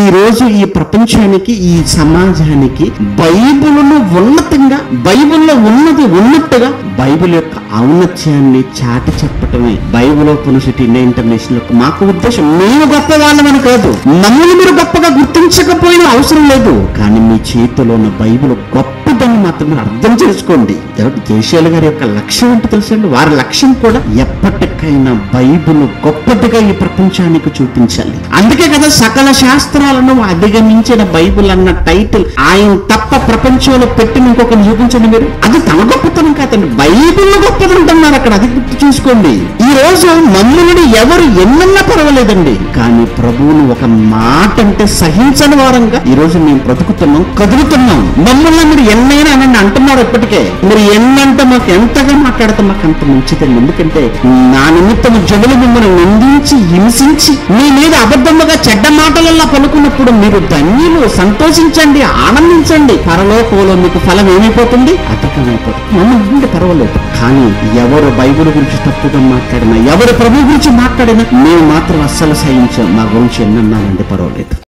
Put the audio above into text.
రోజు ఈ ప్రపంచానికి ఈ సమాజానికి బైబిల్ను ఉన్నతంగా బైబిల్లో ఉన్నది ఉన్నట్టుగా బైబిల్ యొక్క ఔన్నత్యాన్ని చాటి చెప్పటమే Bible open city India international యొక్క మాకు ఉద్దేశం మేము గొప్ప వాళ్ళమని కాదు మమ్మల్ని మీరు గొప్పగా గుర్తించకపోయినా అవసరం లేదు కానీ మీ చేతిలో ఉన్న బైబిల్ గొప్పదని మాత్రం మీరు అర్థం చేసుకోండి కాబట్టి కేసీఆర్ గారి యొక్క లక్ష్యం ఏంటి తెలుసండి వారి లక్ష్యం కూడా ఎప్పటికైనా బైబిల్ గొప్పదిగా ఈ ప్రపంచానికి చూపించాలి అందుకే కదా సకల శాస్త్రాలను అధిగమించిన బైబిల్ అన్న టైటిల్ ఆయన తప్ప ప్రపంచంలో పెట్టిన ఇంకొకరిని చూపించండి మీరు అది తన గొప్పతనం కాదండి బైబిల్ గొప్పది అంటున్నారు అక్కడ అది గుర్తు చూసుకోండి ఈ రోజు మమ్మల్ని ఎవరు ఎన్నన్నా పర్వాలేదండి కానీ ప్రభువును ఒక మాట అంటే సహించని వారంగా ఈ రోజు మేము బ్రతుకుతున్నాం కదులుతున్నాం మమ్మల్ని మీరు ఎన్నైనా అనండి అంటున్నారు ఇప్పటికే మీరు ఎన్నంటే మాకు ఎంతగా మాట్లాడితే మాకు అంత మంచిదండి ఎందుకంటే నా నిమిత్తం జనులు మిమ్మల్ని నిందించి హింసించి మీ మీద అబద్ధముగా చెడ్డ మాటలల్లా పలుకున్నప్పుడు మీరు ధన్యులు సంతోషించండి ఆనందించండి పరలోకంలో మీకు ఫలం ఏమైపోతుంది అధికమైపోతుంది మమ్మల్ని ఉంటే పర్వాలేదు కానీ ఎవరు బైబిల్ గురించి తప్పుగా మాట్లాడినా ఎవరు ప్రభు గురించి మాట్లాడినా మేము మాత్రం అస్సలు సహించాం మా గురించి ఎన్నన్నానండి పర్వాలేదు